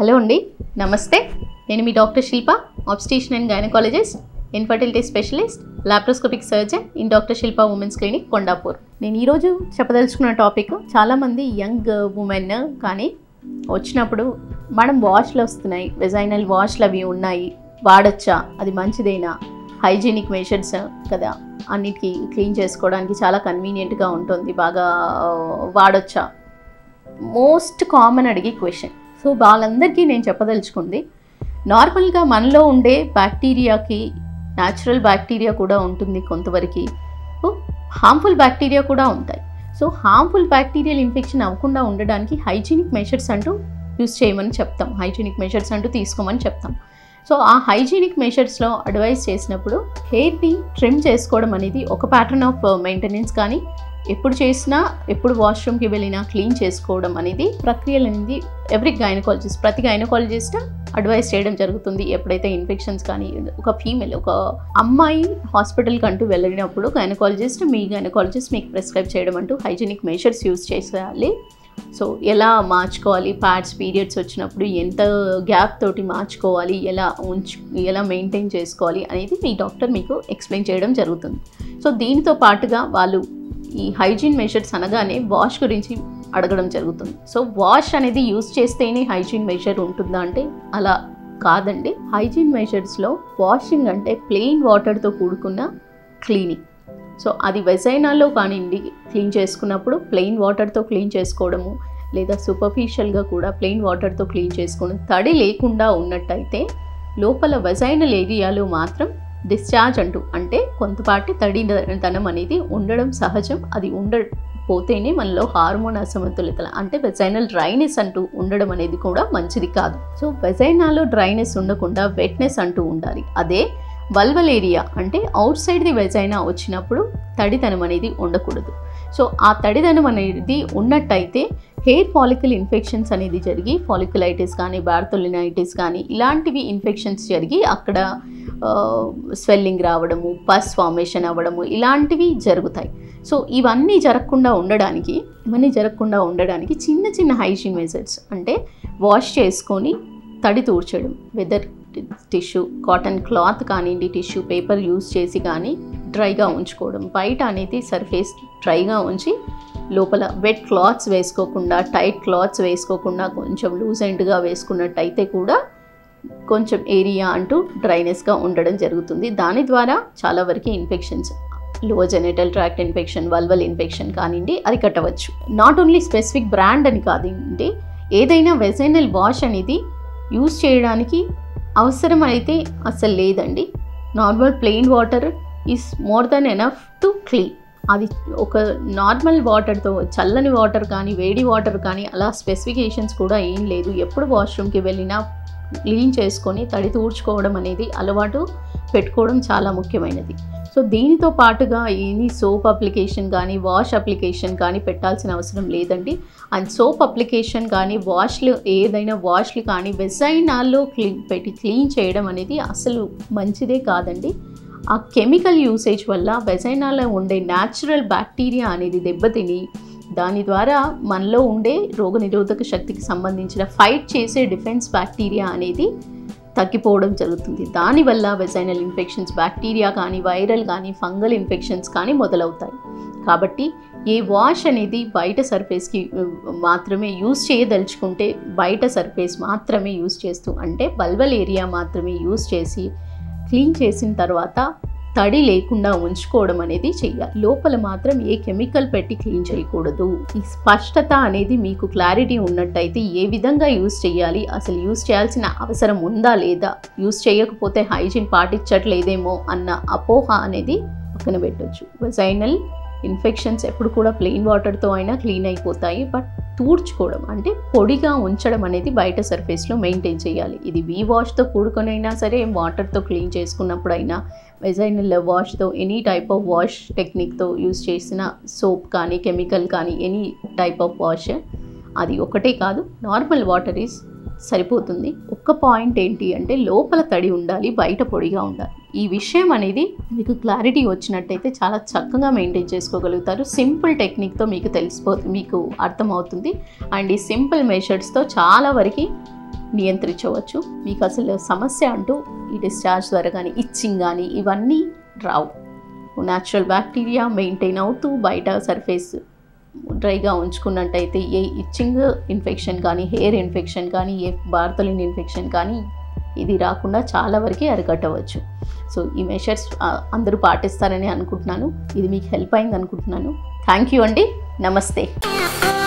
hello అండి నమస్తే నేను మీ doctor Shilpa obstetrician and gynaecologist infertility specialist laparoscopic surgeon in doctor Shilpa women's clinic Kondapur నేను ఈరోజు చెప్పదలుచుకున్న టాపిక్ చాలామంది యంగ్ ఉమెన్ కానీ వచ్చినప్పుడు మేడం వాష్లు వస్తున్నాయి వెజైనల్ వాష్లు అవి ఉన్నాయి వాడచ్చా అది మంచిదేనా హైజీనిక్ మెషర్స్ కదా అన్నిటికీ క్లీన్ చేసుకోవడానికి చాలా కన్వీనియంట్గా ఉంటుంది బాగా ఆ, వాడొచ్చా మోస్ట్ కామన్ అడిగే క్వశ్చన్ సో వాళ్ళందరికీ నేను చెప్పదలుచుకుంది నార్మల్గా మనలో ఉండే బ్యాక్టీరియాకి న్యాచురల్ బ్యాక్టీరియా కూడా ఉంటుంది కొంతవరకు హార్మ్ఫుల్ బ్యాక్టీరియా కూడా ఉంటాయి సో హార్మ్ఫుల్ బ్యాక్టీరియల్ ఇన్ఫెక్షన్ అవ్వకుండా ఉండడానికి హైజీనిక్ మెషర్స్ అంటూ యూస్ చేయమని చెప్తాం హైజీనిక్ మెషర్స్ అంటూ తీసుకోమని చెప్తాం సో ఆ హైజీనిక్ మెషర్స్లో అడ్వైస్ చేసినప్పుడు హెయిర్ని ట్రిమ్ చేసుకోవడం అనేది ఒక ప్యాటర్న్ ఆఫ్ మెయింటెనెన్స్ కానీ ఎప్పుడు చేసినా ఎప్పుడు వాష్రూమ్కి వెళ్ళినా క్లీన్ చేసుకోవడం అనేది ప్రక్రియలు అనేది ఎవ్రీ గైనకాలజిస్ట్ ప్రతి గైనకాలజిస్ట్ అడ్వైస్ చేయడం జరుగుతుంది ఎప్పుడైతే ఇన్ఫెక్షన్స్ కానీ ఒక ఫీమేల్ ఒక అమ్మాయి హాస్పిటల్కి అంటూ వెళ్ళినప్పుడు గైనకాలజిస్ట్ మీ గైనకాలజిస్ట్ మీకు ప్రిస్క్రైబ్ చేయడం అంటూ హైజీనిక్ మెషర్స్ యూస్ చేసేయాలి సో ఎలా మార్చుకోవాలి ప్యాడ్స్ పీరియడ్స్ వచ్చినప్పుడు ఎంత గ్యాప్ తోటి మార్చుకోవాలి ఎలా ఉంచు ఎలా మెయింటైన్ చేసుకోవాలి అనేది మీ డాక్టర్ మీకు ఎక్స్ప్లెయిన్ చేయడం జరుగుతుంది సో దీనితో పాటుగా వాళ్ళు ఈ హైజీన్ మెషర్స్ అనగానే వాష్ గురించి అడగడం జరుగుతుంది సో వాష్ అనేది యూస్ చేస్తేనే హైజీన్ మెషర్ ఉంటుందా అంటే అలా కాదండి హైజీన్ మెషర్స్లో వాషింగ్ అంటే ప్లెయిన్ వాటర్తో కూడుకున్న క్లీనింగ్ సో అది వెజైనాలో కానివ్వండి క్లీన్ చేసుకున్నప్పుడు ప్లెయిన్ వాటర్తో క్లీన్ చేసుకోవడము లేదా సూపర్ఫిషియల్గా కూడా ప్లెయిన్ వాటర్తో క్లీన్ చేసుకోవడం తడి లేకుండా ఉన్నట్టయితే లోపల వెజైనల్ ఏరియాలో మాత్రం డిశ్చార్జ్ అంటూ అంటే కొంతపాటి తడిదనం అనేది ఉండడం సహజం అది ఉండకపోతేనే మనలో హార్మోన్ అసమతులితల అంటే వెజైనల్ డ్రైనెస్ అంటూ ఉండడం అనేది కూడా మంచిది కాదు సో వెజైనాలో డ్రైనెస్ ఉండకుండా వెట్నెస్ అంటూ ఉండాలి అదే వల్వల్ ఏరియా అంటే అవుట్ సైడ్ ది వెజైనా వచ్చినప్పుడు తడిదనం అనేది ఉండకూడదు సో ఆ తడిదనం అనేది ఉన్నట్టయితే హెయిర్ ఫాలికల్ ఇన్ఫెక్షన్స్ అనేది జరిగి ఫాలికులైటిస్ కానీ బార్థోలినైటిస్ కానీ ఇలాంటివి ఇన్ఫెక్షన్స్ జరిగి అక్కడ స్వెల్లింగ్ రావడము పస్ ఫార్మేషన్ అవ్వడము ఇలాంటివి జరుగుతాయి సో ఇవన్నీ జరగకుండా ఉండడానికి ఇవన్నీ జరగకుండా ఉండడానికి చిన్న చిన్న హైజీన్ మెజర్స్ అంటే వాష్ చేసుకొని తడి తూర్చడం వెదర్ టిష్యూ కాటన్ క్లాత్ కానివ్వండి టిష్యూ పేపర్ యూస్ చేసి కానీ డ్రైగా ఉంచుకోవడం బయట అనేది సర్ఫేస్ డ్రైగా ఉంచి లోపల వెట్ క్లాత్స్ వేసుకోకుండా టైట్ క్లాత్స్ వేసుకోకుండా కొంచెం లూజ్ ఎండ్గా వేసుకున్నట్టయితే కూడా కొంచెం ఏరియా అంటూ డ్రైనెస్గా ఉండడం జరుగుతుంది దాని ద్వారా చాలా వరకు ఇన్ఫెక్షన్స్ లో genital tract infection vulval infection కానివ్వండి అది కట్టవచ్చు నాట్ ఓన్లీ స్పెసిఫిక్ బ్రాండ్ అని కాదండి ఏదైనా వెజైనల్ వాష్ అనేది యూస్ చేయడానికి అవసరం అయితే అసలు లేదండి normal plain water is more than enough to clean అది ఒక నార్మల్ వాటర్తో చల్లని వాటర్ కానీ వేడి వాటర్ కానీ అలా స్పెసిఫికేషన్స్ కూడా ఏం లేదు ఎప్పుడు వాష్రూమ్కి వెళ్ళినా క్లీన్ చేసుకొని తడి తూడ్చుకోవడం అనేది అలవాటు పెట్టుకోవడం చాలా ముఖ్యమైనది సో దీనితో పాటుగా ఏమి సోప్ అప్లికేషన్ కానీ వాష్ అప్లికేషన్ కానీ పెట్టాల్సిన అవసరం లేదండి అండ్ సోప్ అప్లికేషన్ కానీ వాష్లు ఏదైనా వాష్లు కానీ వెజైనాల్లో క్లీన్ పెట్టి క్లీన్ చేయడం అనేది అసలు మంచిదే కాదండి ఆ కెమికల్ యూసేజ్ వల్ల వెజైనాలో ఉండే న్యాచురల్ బ్యాక్టీరియా అనేది దెబ్బతిని దాని ద్వారా మనలో ఉండే రోగనిరోధక శక్తికి సంబంధించిన ఫైట్ చేసే డిఫెన్స్ బ్యాక్టీరియా అనేది తగ్గిపోవడం జరుగుతుంది దానివల్ల వెజైనల్ ఇన్ఫెక్షన్స్ బ్యాక్టీరియా కానీ వైరల్ కానీ ఫంగల్ ఇన్ఫెక్షన్స్ కానీ మొదలవుతాయి కాబట్టి ఏ వాష్ అనేది బయట సర్ఫేస్కి మాత్రమే యూస్ చేయదలుచుకుంటే బయట సర్ఫేస్ మాత్రమే యూస్ చేస్తూ అంటే బల్బల్ ఏరియా మాత్రమే యూస్ చేసి క్లీన్ చేసిన తర్వాత తడి లేకుండా ఉంచుకోవడం అనేది చెయ్యాలి లోపల మాత్రం ఏ కెమికల్ పెట్టి క్లీన్ చేయకూడదు ఈ స్పష్టత అనేది మీకు క్లారిటీ ఉన్నట్టయితే ఏ విధంగా యూస్ చేయాలి అసలు యూస్ చేయాల్సిన అవసరం ఉందా లేదా యూస్ చేయకపోతే హైజీన్ పాటించట్లేదేమో అన్న అపోహ అనేది పక్కన పెట్టొచ్చు వెజైనల్ ఇన్ఫెక్షన్స్ ఎప్పుడు కూడా ప్లెయిన్ వాటర్తో అయినా క్లీన్ అయిపోతాయి బట్ తూడ్చుకోవడం అంటే పొడిగా ఉంచడం అనేది బయట సర్ఫేస్లో మెయింటైన్ చేయాలి ఇది వీ వాష్తో కూడుకొనైనా సరే వాటర్తో క్లీన్ చేసుకున్నప్పుడైనా వెజైనల్ వాష్తో ఎనీ టైప్ ఆఫ్ వాష్ టెక్నిక్తో యూస్ చేసిన సోప్ కానీ కెమికల్ కానీ ఎనీ టైప్ ఆఫ్ వాష్ అది ఒకటే కాదు నార్మల్ వాటర్ ఈజ్ సరిపోతుంది ఒక్క పాయింట్ ఏంటి అంటే లోపల తడి ఉండాలి బయట పొడిగా ఉండాలి ఈ విషయం అనేది మీకు క్లారిటీ వచ్చినట్టయితే చాలా చక్కగా మెయింటైన్ చేసుకోగలుగుతారు సింపుల్ టెక్నిక్తో మీకు తెలిసిపో మీకు అర్థమవుతుంది అండ్ ఈ సింపుల్ మెషర్స్తో చాలా వరకు నియంత్రించవచ్చు మీకు అసలు సమస్య అంటూ ఈ డిశ్చార్జ్ ద్వారా కానీ ఇచ్చింగ్ కానీ ఇవన్నీ రావు న్యాచురల్ బ్యాక్టీరియా మెయింటైన్ అవుతూ బయట సర్ఫేస్ డ్రైగా ఉంచుకున్నట్టయితే ఏ ఇచ్చింగ్ ఇన్ఫెక్షన్ కానీ హెయిర్ ఇన్ఫెక్షన్ కానీ ఏ బార్తలిన్ ఇన్ఫెక్షన్ కానీ ఇది రాకుండా చాలా వరకు అరికట్టవచ్చు సో ఈ మెషర్స్ అందరూ పాటిస్తారని అనుకుంటున్నాను ఇది మీకు హెల్ప్ అయింది అనుకుంటున్నాను థ్యాంక్ యూ అండి నమస్తే